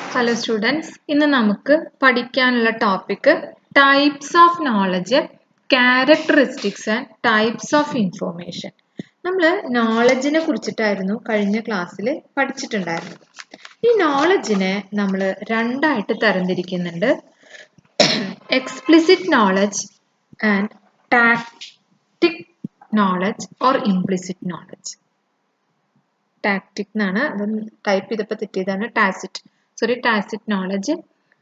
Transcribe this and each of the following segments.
Hello students ഇന്ന് നമുക്ക് പഠിക്കാനുള്ള topic types of knowledge characteristics and types of information നമ്മൾ നോളജിനെ കുറിച്ചിട്ടായിരുന്നു കഴിഞ്ഞ ക്ലാസ്സിൽ പഠിച്ചിട്ടുണ്ടായിരുന്നത് ഈ നോളജിനെ നമ്മൾ രണ്ടായിട്ട് തരംതിരിക്കുന്നുണ്ട് explicit knowledge and tactic knowledge or implicit knowledge tactic എന്നാണ് അത് ടൈപ്പ് ചെയ്തപ്പോൾ തെറ്റിയതാണ് ടാസിറ്റ് സോറി ടാസിറ്റ് നോളജ്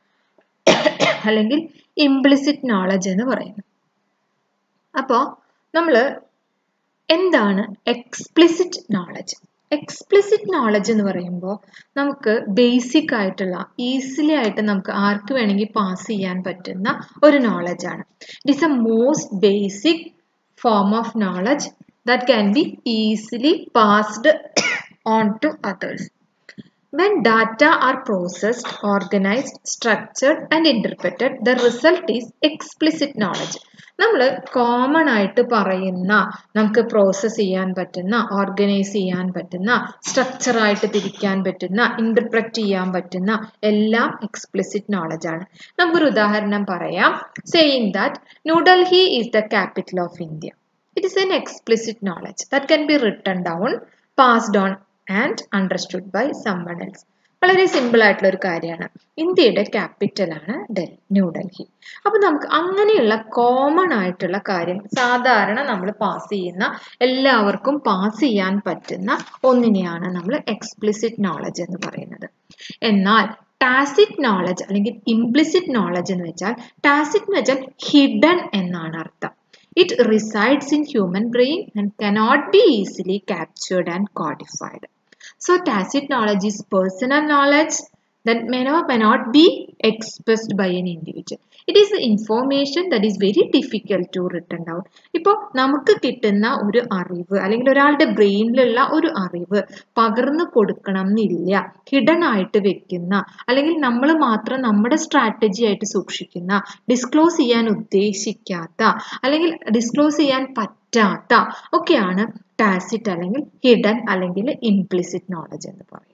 അല്ലെങ്കിൽ ഇംപ്ലിസിറ്റ് നോളജ് എന്ന് പറയുന്നു അപ്പോൾ നമ്മൾ എന്താണ് എക്സ്പ്ലിസിറ്റ് നോളജ് എക്സ്പ്ലിസിറ്റ് നോളജ് എന്ന് പറയുമ്പോൾ നമുക്ക് ബേസിക് ആയിട്ടുള്ള ഈസിലി ആയിട്ട് നമുക്ക് ആർക്ക് വേണമെങ്കിൽ പാസ് ചെയ്യാൻ പറ്റുന്ന ഒരു നോളജാണ് it is a most basic form of knowledge that can be easily passed on to others. When data are processed, organized, structured and interpreted, the result is explicit knowledge. നമ്മൾ common ആയിട്ട് പറയുന്ന നമുക്ക് process ചെയ്യാൻ പറ്റുന്ന organise ചെയ്യാൻ പറ്റുന്ന സ്ട്രക്ചറായിട്ട് തിരിക്കാൻ പറ്റുന്ന ഇൻ്റർപ്രറ്റ് ചെയ്യാൻ പറ്റുന്ന എല്ലാം എക്സ്പ്ലിസിറ്റ് നോളജ് ആണ് നമുക്കൊരു ഉദാഹരണം പറയാം saying that New Delhi is the capital of India it is an explicit knowledge that can be written down passed on and understood by someone else വളരെ സിമ്പിൾ ആയിട്ടുള്ള ഒരു കാര്യമാണ് ഇന്ത്യയുടെ ക്യാപിറ്റലാണ് ഡൽഹി ന്യൂഡൽഹി അപ്പോൾ നമുക്ക് അങ്ങനെയുള്ള കോമൺ ആയിട്ടുള്ള കാര്യം സാധാരണ നമ്മൾ പാസ് ചെയ്യുന്ന എല്ലാവർക്കും പാസ് ചെയ്യാൻ പറ്റുന്ന ഒന്നിനെയാണ് നമ്മൾ എക്സ്പ്ലിസിറ്റ് നോളജ് എന്ന് പറയുന്നത് എന്നാൽ ടാസിറ്റ് നോളജ് അല്ലെങ്കിൽ ഇംപ്ലിസിറ്റ് നോളജ് എന്ന് വെച്ചാൽ ടാസിറ്റ് എന്ന് വെച്ചാൽ ഹിഡൻ എന്നാണ് അർത്ഥം It resides in human brain and cannot be easily captured and codified. So tacit knowledge is personal knowledge that may not, may not be expressed by an individual. It is the information that is very difficult to written down. ഇപ്പോൾ നമുക്ക് കിട്ടുന്ന ഒരു അറിവ് അല്ലെങ്കിൽ ഒരാളുടെ ബ്രെയിനിലുള്ള ഒരു അറിവ് പകർന്നു കൊടുക്കണം എന്നില്ല ഹിഡൻ ആയിട്ട് വെക്കുന്ന അല്ലെങ്കിൽ നമ്മൾ മാത്രം നമ്മുടെ സ്ട്രാറ്റജി ആയിട്ട് സൂക്ഷിക്കുന്ന ഡിസ്ക്ലോസ് ചെയ്യാൻ ഉദ്ദേശിക്കാത്ത അല്ലെങ്കിൽ ഡിസ്ക്ലോസ് ചെയ്യാൻ പറ്റാത്ത ഒക്കെയാണ് ടാസിറ്റ് അല്ലെങ്കിൽ ഹിഡൻ അല്ലെങ്കിൽ ഇംപ്ലിസിറ്റ് നോളജ് എന്ന് പറയുന്നത്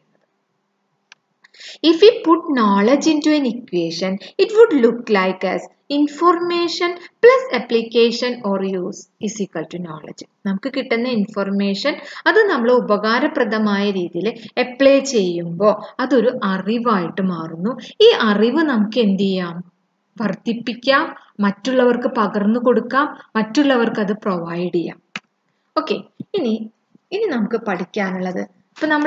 If we put knowledge into an equation, it would look like as information plus application or use is equal to knowledge. നമുക്ക് കിട്ടുന്ന ഇൻഫർമേഷൻ അത് നമ്മൾ ഉപകാരപ്രദമായ രീതിയിൽ അപ്ലൈ ചെയ്യുമ്പോൾ അതൊരു അറിവായിട്ട് മാറുന്നു ഈ അറിവ് നമുക്ക് എന്ത് ചെയ്യാം വർദ്ധിപ്പിക്കാം മറ്റുള്ളവർക്ക് പകർന്നു കൊടുക്കാം മറ്റുള്ളവർക്ക് അത് പ്രൊവൈഡ് ചെയ്യാം ഓക്കെ ഇനി ഇനി നമുക്ക് പഠിക്കാനുള്ളത് ഇപ്പൊ നമ്മൾ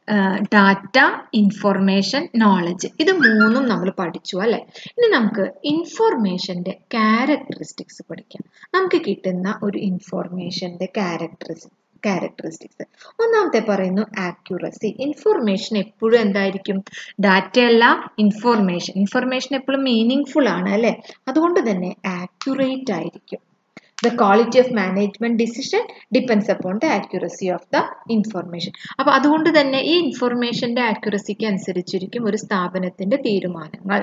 ഡാറ്റ ഇൻഫോർമേഷൻ നോളജ് ഇത് മൂന്നും നമ്മൾ പഠിച്ചു അല്ലെ ഇനി നമുക്ക് ഇൻഫോർമേഷന്റെ ക്യാരക്ടറിസ്റ്റിക്സ് പഠിക്കാം നമുക്ക് കിട്ടുന്ന ഒരു ഇൻഫോർമേഷന്റെ ക്യാരക്ടറിസ്റ്റിക്സ് ക്യാരക്ടറിസ്റ്റിക്സ് ഒന്നാമത്തെ പറയുന്നു ആക്യുറസി ഇൻഫോർമേഷൻ എപ്പോഴും എന്തായിരിക്കും ഡാറ്റ അല്ല ഇൻഫോർമേഷൻ ഇൻഫോർമേഷൻ എപ്പോഴും മീനിങ് ഫുൾ ആണ് അല്ലെ അതുകൊണ്ട് തന്നെ ആക്യുറേറ്റ് ആയിരിക്കും the quality of management decision depends upon the accuracy of the information അപ്പോൾ അതുകൊണ്ട് തന്നെ ഈ ഇൻഫർമേഷന്റെ ആക്യുറസിക്ക് അനുസരിച്ചിരിക്കും ഒരു സ്ഥാപനത്തിന്റെ തീരുമാനങ്ങൾ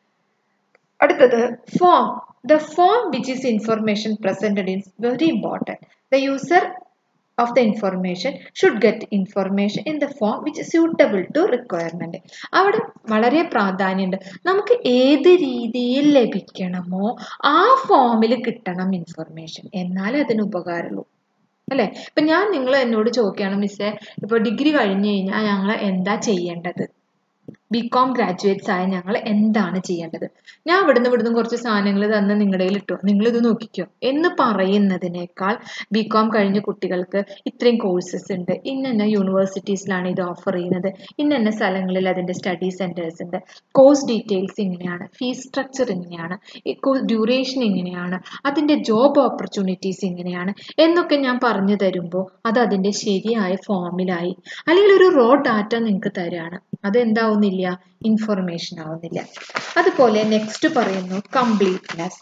അടുത്തത് form the form which is information presented in very important the user of the information should get information in the form which is suitable to requirement അവിടെ വളരെ പ്രാധാന്യമുണ്ട് നമുക്ക് ഏത് രീതിയിൽ ലഭിക്കണമോ ആ ഫോമിൽ കിട്ടണം ഇൻഫർമേഷൻ എന്നാലേ അതിന് ഉപകാരമുള്ളൂ അല്ലേ ഇപ്പൊ ഞാൻ നിങ്ങൾ എന്നോട് ചോദിക്കുകയാണ് മിസ്സേ ഇപ്പൊ ഡിഗ്രി കഴിഞ്ഞു കഴിഞ്ഞാൽ ഞങ്ങൾ എന്താ ചെയ്യേണ്ടത് ബി കോം ഗ്രാജുവേറ്റ്സ് ആയ ഞങ്ങൾ എന്താണ് ചെയ്യേണ്ടത് ഞാൻ ഇവിടുന്ന് ഇവിടുന്ന് കുറച്ച് സാധനങ്ങൾ തന്ന് നിങ്ങളുടെ കയ്യിൽ ഇട്ടു നിങ്ങൾ ഇത് നോക്കിക്കോ എന്ന് പറയുന്നതിനേക്കാൾ ബി കോം കഴിഞ്ഞ കുട്ടികൾക്ക് ഇത്രയും കോഴ്സസ് ഉണ്ട് ഇന്ന യൂണിവേഴ്സിറ്റീസിലാണ് ഇത് ഓഫർ ചെയ്യുന്നത് ഇന്ന സ്ഥലങ്ങളിൽ അതിൻ്റെ സ്റ്റഡി സെൻറ്റേഴ്സ് ഉണ്ട് കോഴ്സ് ഡീറ്റെയിൽസ് ഇങ്ങനെയാണ് ഫീസ് സ്ട്രക്ചർ ഇങ്ങനെയാണ് ഡ്യൂറേഷൻ ഇങ്ങനെയാണ് അതിൻ്റെ ജോബ് ഓപ്പർച്യൂണിറ്റീസ് ഇങ്ങനെയാണ് എന്നൊക്കെ ഞാൻ പറഞ്ഞു തരുമ്പോൾ അത് അതിൻ്റെ ശരിയായ ഫോമിലായി അല്ലെങ്കിൽ ഒരു റോ ഡാറ്റ നിങ്ങൾക്ക് തരാണ് അതെന്താവുന്നില്ല ഇൻഫർമേഷൻ ആവുന്നില്ല അതുപോലെ നെക്സ്റ്റ് പറയുന്നു completeness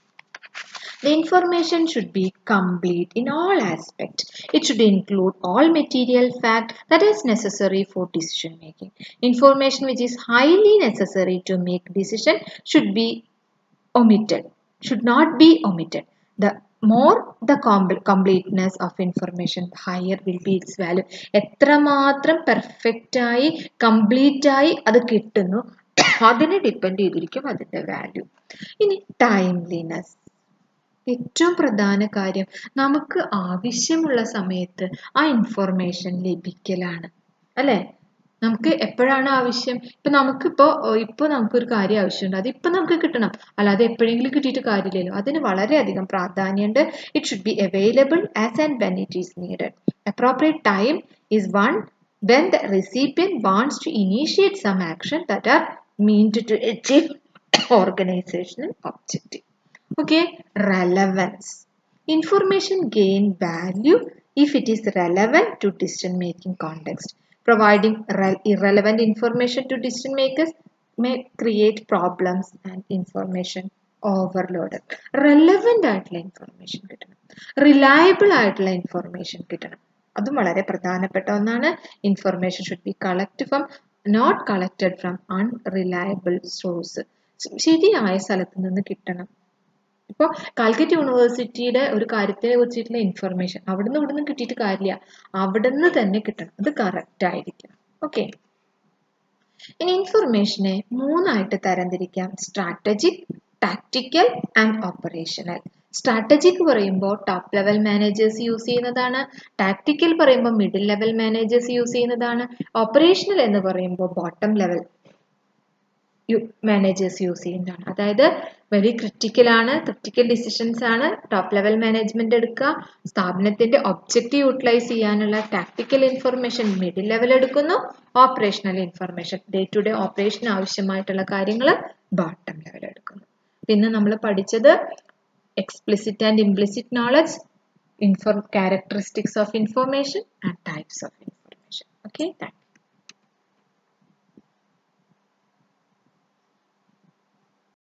The information should be complete in all aspects. It should include all material fact that is necessary for decision making. Information which is highly necessary to make decision should be omitted, should not be omitted. The more the completeness of information higher will be its value എത്രമാത്രം perfect ആയി complete ആയി അത് കിട്ടുന്നു അതിനെ depend ചെയ്തിരിക്കും അതിൻ്റെ value ഇനി timeliness ഏറ്റവും പ്രധാന കാര്യം നമുക്ക് ആവശ്യമുള്ള സമയത്ത് ആ ഇൻഫർമേഷൻ ലഭിക്കലാണ് അല്ലേ നമുക്ക് എപ്പോഴാണ് ആവശ്യം ഇപ്പൊ നമുക്കിപ്പോ ഇപ്പൊ നമുക്കൊരു കാര്യം ആവശ്യമുണ്ട് അത് ഇപ്പൊ നമുക്ക് കിട്ടണം അല്ലാതെ എപ്പോഴെങ്കിലും കിട്ടിയിട്ട് കാര്യമില്ലല്ലോ അതിന് വളരെയധികം പ്രാധാന്യമുണ്ട് it should be available as and when it is needed appropriate time is one when the recipient wants to initiate some action that are meant to achieve organizational objective. Okay, relevance. Information gain value if it is relevant to decision making context. Providing re- irrelevant information to decision makers may create problems and information overloaded. Relevant ആയിട്ടുള്ള information കിട്ടണം reliable ആയിട്ടുള്ള information കിട്ടണം അതും വളരെ പ്രധാനപ്പെട്ട ഒന്നാണ് information should be collect from not collected from unreliable source ശരിയായ സ്ഥലത്ത് നിന്ന് കിട്ടണം ഇപ്പോൾ കാലിക്കറ്റ് യൂണിവേഴ്സിറ്റിയുടെ ഒരു കാര്യത്തിനെ കുറിച്ചിട്ടുള്ള ഇൻഫർമേഷൻ അവിടുന്ന് ഇവിടുന്ന് കിട്ടിയിട്ട് കാര്യമില്ല അവിടുന്ന് തന്നെ കിട്ടണം അത് കറക്റ്റ് ആയിരിക്കണം ഓക്കെ ഇനി ഇൻഫർമേഷനെ മൂന്നായിട്ട് തരംതിരിക്കാം strategic tactical and operational strategic പറയുമ്പോൾ ടോപ്പ് ലെവൽ മാനേജേഴ്സ് യൂസ് ചെയ്യുന്നതാണ് ടാക്ടിക്കൽ പറയുമ്പോൾ മിഡിൽ ലെവൽ മാനേജേഴ്സ് യൂസ് ചെയ്യുന്നതാണ് ഓപ്പറേഷണൽ എന്ന് പറയുമ്പോൾ ബോട്ടം ലെവൽ മാനേജേഴ്സ് യൂസ് ചെയ്യുന്നതാണ് അതായത് വെരി ക്രിട്ടിക്കൽ ആണ് ക്രിട്ടിക്കൽ ഡിസിഷൻസ് ആണ് ടോപ്പ് ലെവൽ മാനേജ്മെന്റ് എടുക്കുക സ്ഥാപനത്തിന്റെ ഒബ്ജക്റ്റീവ് യൂട്ടിലൈസ് ചെയ്യാനുള്ള ടാക്ടിക്കൽ ഇൻഫർമേഷൻ മിഡിൽ ലെവൽ എടുക്കുന്നു operational information day to day operation ആവശ്യമായിട്ടുള്ള കാര്യങ്ങൾ ബോട്ടം ലെവൽ എടുക്കുന്നു പിന്നെ നമ്മൾ പഠിച്ചത് explicit and implicit knowledge, inform characteristics of information and types of information. Okay, thank you.